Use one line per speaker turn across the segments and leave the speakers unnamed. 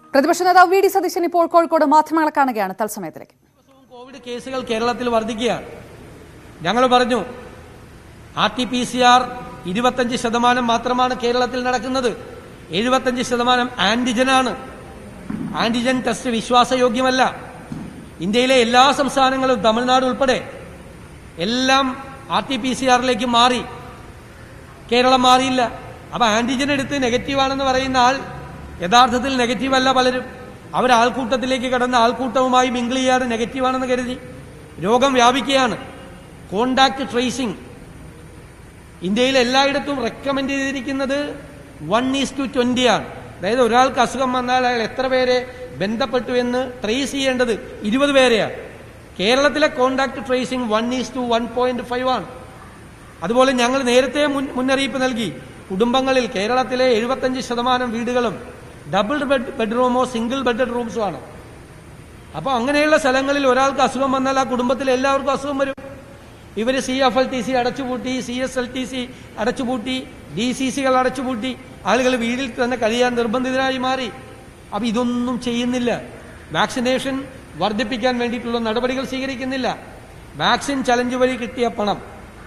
പ്രതിപക്ഷ നേതാവ് V D Satheesan ഇപ്പോൾ കോഴിക്കോട് മാധ്യമങ്ങളെ കാണുകയാണ് തത്സമയത്തിലേക്ക്
കോവിഡ് കേസുകൾ കേരളത്തിൽ വർദ്ധിക്കുകയാണ് ഞങ്ങൾ പറഞ്ഞു R T P C R ഇരുപത്തഞ്ച് ശതമാനം മാത്രമാണ് കേരളത്തിൽ നടക്കുന്നത് എഴുപത്തഞ്ച് ശതമാനം ആന്റിജനാണ് ആന്റിജൻ ടെസ്റ്റ് വിശ്വാസയോഗ്യമല്ല ഇന്ത്യയിലെ എല്ലാ സംസ്ഥാനങ്ങളും തമിഴ്നാട് ഉൾപ്പെടെ എല്ലാം ആർ ടി പി സി ആറിലേക്ക് മാറി കേരളം മാറിയില്ല അപ്പൊ ആന്റിജൻ എടുത്ത് നെഗറ്റീവാണെന്ന് പറയുന്ന ആൾ യഥാർത്ഥത്തിൽ നെഗറ്റീവ് അല്ല പലരും അവർ ആൾക്കൂട്ടത്തിലേക്ക് കടന്ന ആൾക്കൂട്ടവുമായി മിങ്കിൾ ചെയ്യാതെ നെഗറ്റീവാണെന്ന് കരുതി രോഗം വ്യാപിക്കുകയാണ് കോണ്ടാക്ട് ട്രേസിംഗ് ഇന്ത്യയിൽ എല്ലായിടത്തും റെക്കമെൻഡ് ചെയ്തിരിക്കുന്നത് വൺ ഈസ് ടു ട്വന്റി ആണ് അതായത് ഒരാൾക്ക് അസുഖം വന്നാൽ അയാൾ എത്ര പേരെ ബന്ധപ്പെട്ടു എന്ന് ട്രേസ് ചെയ്യേണ്ടത് ഇരുപത് പേരെയാണ് കേരളത്തിലെ contact tracing one is to one point five ആണ് അതുപോലെ ഞങ്ങൾ നേരത്തെ മുൻ മുന്നറിയിപ്പ് നൽകി കുടുംബങ്ങളിൽ കേരളത്തിലെ എഴുപത്തഞ്ച് ശതമാനം വീടുകളും ഡബിൾ ബെഡ് ബെഡ്റൂമോ സിംഗിൾ ബെഡഡ് റൂംസോ ആണ് അപ്പോൾ അങ്ങനെയുള്ള സ്ഥലങ്ങളിൽ ഒരാൾക്ക് അസുഖം വന്നാൽ ആ കുടുംബത്തിൽ എല്ലാവർക്കും അസുഖം വരും ഇവർ C F L T C അടച്ചുപൂട്ടി C S L T C അടച്ചുപൂട്ടി ഡി സി സികൾ അടച്ചുപൂട്ടി ആളുകൾ വീട്ടിൽ തന്നെ കഴിയാൻ നിർബന്ധിതരായി മാറി അപ്പം ഇതൊന്നും ചെയ്യുന്നില്ല വാക്സിനേഷൻ വർദ്ധിപ്പിക്കാൻ വേണ്ടിയിട്ടുള്ള നടപടികൾ സ്വീകരിക്കുന്നില്ല വാക്സിൻ ചലഞ്ച് വഴി കിട്ടിയ പണം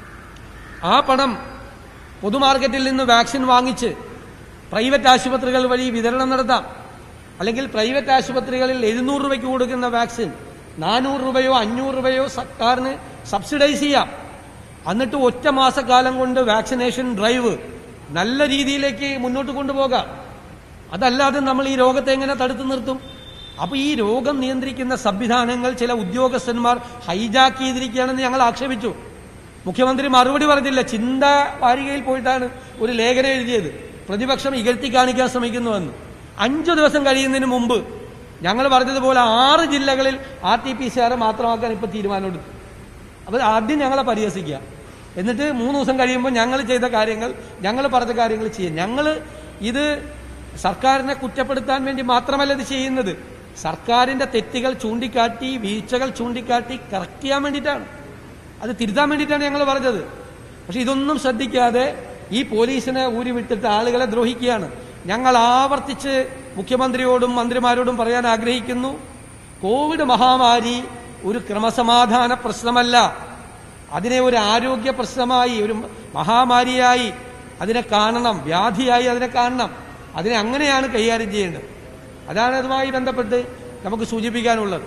ആ പണം പൊതുമാർക്കറ്റിൽ നിന്ന് വാക്സിൻ വാങ്ങിച്ച് പ്രൈവറ്റ് ആശുപത്രികൾ വഴി വിതരണം നടത്താം അല്ലെങ്കിൽ പ്രൈവറ്റ് ആശുപത്രികളിൽ എഴുന്നൂറ് രൂപയ്ക്ക് കൊടുക്കുന്ന വാക്സിൻ നാനൂറ് രൂപയോ അഞ്ഞൂറ് രൂപയോ സർക്കാരിന് സബ്സിഡൈസ് ചെയ്യാം എന്നിട്ട് ഒറ്റ മാസക്കാലം കൊണ്ട് വാക്സിനേഷൻ ഡ്രൈവ് നല്ല രീതിയിലേക്ക് മുന്നോട്ട് കൊണ്ടുപോകാം അതല്ലാതെ നമ്മൾ ഈ രോഗത്തെ എങ്ങനെ തടുത്തു നിർത്തും അപ്പൊ ഈ രോഗം നിയന്ത്രിക്കുന്ന സംവിധാനങ്ങൾ ചില ഉദ്യോഗസ്ഥന്മാർ ഹൈജാക്ക് ചെയ്തിരിക്കുകയാണെന്ന് ഞങ്ങൾ ആക്ഷേപിച്ചു മുഖ്യമന്ത്രി മറുപടി പറഞ്ഞില്ല ചിന്ത വാരികയിൽ പോയിട്ടാണ് ഒരു ലേഖനം എഴുതിയത് പ്രതിപക്ഷം ഇകഴ്ത്തി കാണിക്കാൻ ശ്രമിക്കുന്നുവെന്ന് അഞ്ചു ദിവസം കഴിയുന്നതിന് മുമ്പ് ഞങ്ങൾ പറഞ്ഞതുപോലെ ആറ് ജില്ലകളിൽ R T P C R മാത്രമാക്കാൻ ഇപ്പൊ തീരുമാനമെടുത്തു അപ്പോൾ ആദ്യം ഞങ്ങളെ പരിഹസിക്കുക എന്നിട്ട് മൂന്ന് ദിവസം കഴിയുമ്പോൾ ഞങ്ങൾ ചെയ്ത കാര്യങ്ങൾ ഞങ്ങൾ പറഞ്ഞ കാര്യങ്ങൾ ചെയ്യും ഞങ്ങൾ ഇത് സർക്കാരിനെ കുറ്റപ്പെടുത്താൻ വേണ്ടി മാത്രമല്ല ഇത് ചെയ്യുന്നത് സർക്കാരിന്റെ തെറ്റുകൾ ചൂണ്ടിക്കാട്ടി വീഴ്ചകൾ ചൂണ്ടിക്കാട്ടി കറക്റ്റ് ചെയ്യാൻ വേണ്ടിയിട്ടാണ് അത് തിരുത്താൻ വേണ്ടിയിട്ടാണ് ഞങ്ങൾ പറഞ്ഞത് പക്ഷെ ഇതൊന്നും ശ്രദ്ധിക്കാതെ ഈ പോലീസിനെ ഊരി വിട്ടിട്ട് ആളുകളെ ദ്രോഹിക്കുകയാണ് ഞങ്ങൾ ആവർത്തിച്ച് മുഖ്യമന്ത്രിയോടും മന്ത്രിമാരോടും പറയാൻ ആഗ്രഹിക്കുന്നു കോവിഡ് മഹാമാരി ഒരു ക്രമസമാധാന പ്രശ്നമല്ല അതിനെ ഒരു ആരോഗ്യ പ്രശ്നമായി ഒരു മഹാമാരിയായി അതിനെ കാണണം വ്യാധിയായി അതിനെ കാണണം അതിനെ അങ്ങനെയാണ് കൈകാര്യം ചെയ്യേണ്ടത് അതാണ് അതുമായി ബന്ധപ്പെട്ട് നമുക്ക് സൂചിപ്പിക്കാനുള്ളത്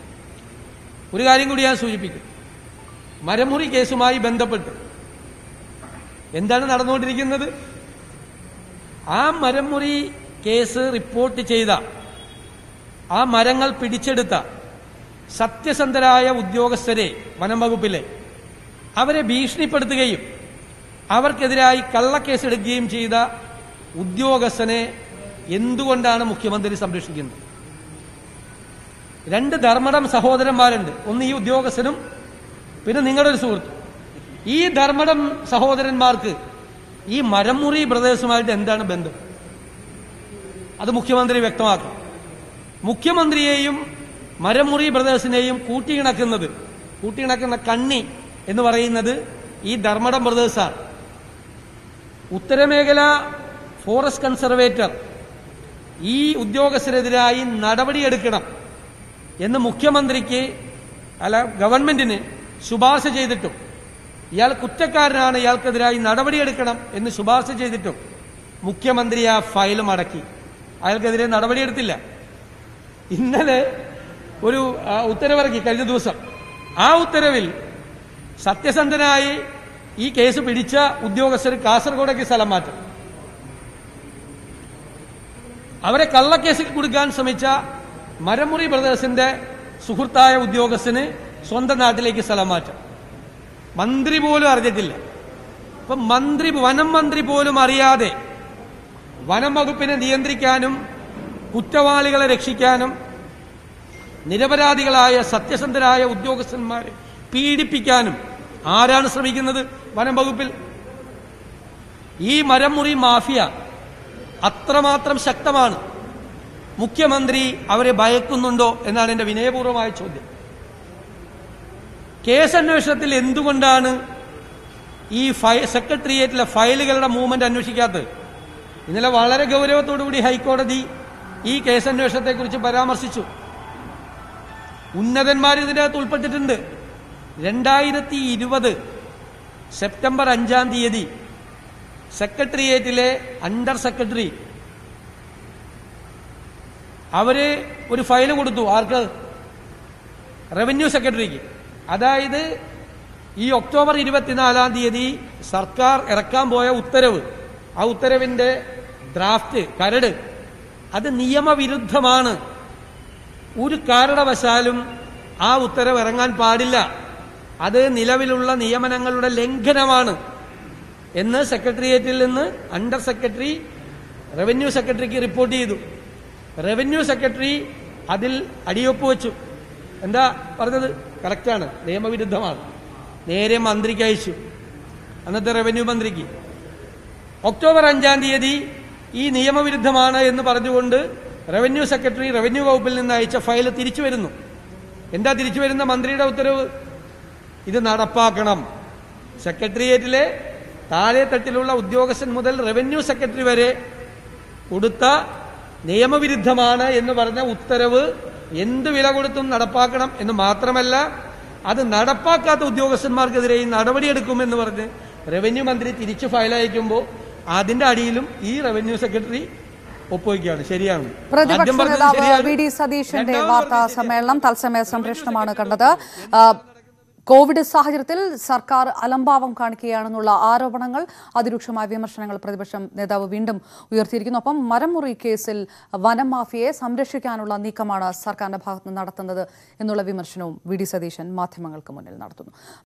ഒരു കാര്യം കൂടി ഞാൻ സൂചിപ്പിക്കും മരമുറി കേസുമായി ബന്ധപ്പെട്ട് എന്താണ് നടന്നുകൊണ്ടിരിക്കുന്നത് ആ മരമുറി കേസ് റിപ്പോർട്ട് ചെയ്ത ആ മരങ്ങൾ പിടിച്ചെടുത്ത സത്യസന്ധരായ ഉദ്യോഗസ്ഥരെ വനം വകുപ്പിലെ അവരെ ഭീഷണിപ്പെടുത്തുകയും അവർക്കെതിരായി കള്ളക്കേസ് എടുക്കുകയും ചെയ്ത ഉദ്യോഗസ്ഥനെ എന്തുകൊണ്ടാണ് മുഖ്യമന്ത്രി സംരക്ഷിക്കുന്നത് രണ്ട് ധർമ്മടം സഹോദരന്മാരുണ്ട് ഒന്ന് ഈ ഉദ്യോഗസ്ഥനും പിന്നെ നിങ്ങളുടെ ഒരു സുഹൃത്ത് ഈ ധർമ്മടം സഹോദരന്മാർക്ക് ഈ മരമുറി ബ്രദേഴ്സുമായിട്ട് എന്താണ് ബന്ധം അത് മുഖ്യമന്ത്രി വ്യക്തമാക്കും മുഖ്യമന്ത്രിയെയും മരമുറി ബ്രദേഴ്സിനെയും കൂട്ടിയിണക്കുന്നത് കൂട്ടിയിണക്കുന്ന കണ്ണി എന്ന് പറയുന്നത് ഈ ധർമ്മടം ബ്രദേഴ്സാണ് ഉത്തരമേഖല ഫോറസ്റ്റ് കൺസർവേറ്റർ ഈ ഉദ്യോഗസ്ഥരെതിരായി നടപടിയെടുക്കണം എന്ന് മുഖ്യമന്ത്രിക്ക് അല്ല ഗവൺമെന്റിന് ശുപാർശ ചെയ്തിട്ടും ഇയാൾ കുറ്റക്കാരനാണ് ഇയാൾക്കെതിരായി നടപടിയെടുക്കണം എന്ന് ശുപാർശ ചെയ്തിട്ടും മുഖ്യമന്ത്രി ആ ഫയൽ മടക്കി അയാൾക്കെതിരെ നടപടിയെടുത്തില്ല ഇന്നലെ ഒരു ആ, ഉത്തരവിറക്കി കഴിഞ്ഞ ദിവസം ആ ഉത്തരവിൽ സത്യസന്ധനായി ഈ കേസ് പിടിച്ച ഉദ്യോഗസ്ഥർ കാസർഗോഡേക്ക് സ്ഥലം മാറ്റം അവരെ കള്ളക്കേസിൽ കൊടുക്കാൻ ശ്രമിച്ച മരമുറി ബ്രദേഴ്സിന്റെ സുഹൃത്തായ ഉദ്യോഗസ്ഥന് സ്വന്തം നാട്ടിലേക്ക് സ്ഥലം മാറ്റം മന്ത്രി പോലും അറിഞ്ഞിട്ടില്ല ഇപ്പൊ മന്ത്രി വനം മന്ത്രി പോലും അറിയാതെ വനം വകുപ്പിനെ നിയന്ത്രിക്കാനും കുറ്റവാളികളെ രക്ഷിക്കാനും നിരപരാധികളായ സത്യസന്ധരായ ഉദ്യോഗസ്ഥന്മാരെ പീഡിപ്പിക്കാനും ആരാണ് ശ്രമിക്കുന്നത് വനം വകുപ്പിൽ ഈ മരമുറി മാഫിയ അത്രമാത്രം ശക്തമാണ് മുഖ്യമന്ത്രി അവരെ ഭയക്കുന്നുണ്ടോ എന്നാണ് എന്റെ വിനയപൂർവമായ ചോദ്യം കേസന്വേഷണത്തിൽ എന്തുകൊണ്ടാണ് ഈ ഫയ സെക്രട്ടേറിയറ്റിലെ ഫയലുകളുടെ മൂവ്മെന്റ് അന്വേഷിക്കാത്തത് ഇന്നലെ വളരെ ഗൗരവത്തോടുകൂടി ഹൈക്കോടതി ഈ കേസന്വേഷണത്തെക്കുറിച്ച് പരാമർശിച്ചു ഉന്നതന്മാർ ഇതിനകത്ത് ഉൾപ്പെട്ടിട്ടുണ്ട് രണ്ടായിരത്തി ഇരുപത് സെപ്റ്റംബർ അഞ്ചാം തീയതി സെക്രട്ടേറിയറ്റിലെ അണ്ടർ സെക്രട്ടറി അവര് ഒരു ഫയൽ കൊടുത്തു ആർക്ക് റവന്യൂ സെക്രട്ടറിക്ക് അതായത് ഈ ഒക്ടോബർ ഇരുപത്തിനാലാം തീയതി സർക്കാർ ഇറക്കാൻ പോയ ഉത്തരവ് ആ ഉത്തരവിന്റെ ഡ്രാഫ്റ്റ് കരട് അത് നിയമവിരുദ്ധമാണ് ഒരു കാരണവശാലും ആ ഉത്തരവ് ഇറങ്ങാൻ പാടില്ല അത് നിലവിലുള്ള നിയമനങ്ങളുടെ ലംഘനമാണ് എന്ന് സെക്രട്ടേറിയറ്റിൽ നിന്ന് അണ്ടർ സെക്രട്ടറി റവന്യൂ സെക്രട്ടറിക്ക് റിപ്പോർട്ട് ചെയ്തു റവന്യൂ സെക്രട്ടറി അതിൽ അടിയൊപ്പ് വെച്ചു എന്താ പറഞ്ഞത് കറക്റ്റാണ് നിയമവിരുദ്ധമാണ് നേരെ മന്ത്രിക്ക് അയച്ചു അന്നത്തെ റവന്യൂ മന്ത്രിക്ക് ഒക്ടോബർ അഞ്ചാം തീയതി ഈ നിയമവിരുദ്ധമാണ് എന്ന് പറഞ്ഞുകൊണ്ട് റവന്യൂ സെക്രട്ടറി റവന്യൂ വകുപ്പിൽ നിന്ന് അയച്ച ഫയൽ തിരിച്ചു വരുന്നു എന്താ തിരിച്ചു വരുന്ന മന്ത്രിയുടെ ഉത്തരവ് ഇത് നടപ്പാക്കണം സെക്രട്ടേറിയറ്റിലെ താഴെ തട്ടിലുള്ള ഉദ്യോഗസ്ഥൻ മുതൽ റവന്യൂ സെക്രട്ടറി വരെ കൊടുത്ത നിയമവിരുദ്ധമാണ് എന്ന് പറഞ്ഞ ഉത്തരവ് എന്ത് വില കൊടുത്തും നടപ്പാക്കണം എന്ന് മാത്രമല്ല അത് നടപ്പാക്കാത്ത ഉദ്യോഗസ്ഥന്മാർക്കെതിരെയും നടപടിയെടുക്കുമെന്ന് പറഞ്ഞ് റവന്യൂ മന്ത്രി തിരിച്ചു ഫയൽ അയക്കുമ്പോൾ അതിന്റെ അടിയിലും ഈ റവന്യൂ സെക്രട്ടറി ഒപ്പുവയ്ക്കുകയാണ് ശരിയാണ്
പ്രതിപക്ഷ
ആദ്യം പറഞ്ഞത്
നേതാവ്
ശരിയാണ്.
വി ഡി സതീശന്റെ
രണ്ടാമത്
വാർത്താ
പറഞ്ഞത് ശരിയാണ്.
സമ്മേളനം തത്സമയ സംപ്രേഷണമാണ് കണ്ടത് ആ, കോവിഡ് സാഹചര്യത്തിൽ സർക്കാർ അലംഭാവം കാണിക്കുകയാണെന്നുള്ള ആരോപണങ്ങൾ അതിരൂക്ഷമായ വിമർശനങ്ങൾ പ്രതിപക്ഷം നേതാവ് വീണ്ടും ഉയർത്തിയിരിക്കുന്നു ഒപ്പം മരമുറി കേസിൽ വനം മാഫിയയെ സംരക്ഷിക്കാനുള്ള നീക്കമാണ് സർക്കാരിന്റെ ഭാഗത്ത് നിന്ന് നടത്തുന്നത് എന്നുള്ള വിമർശനവും വി ഡി സതീശൻ മാധ്യമങ്ങൾക്ക് മുന്നിൽ നടത്തുന്നു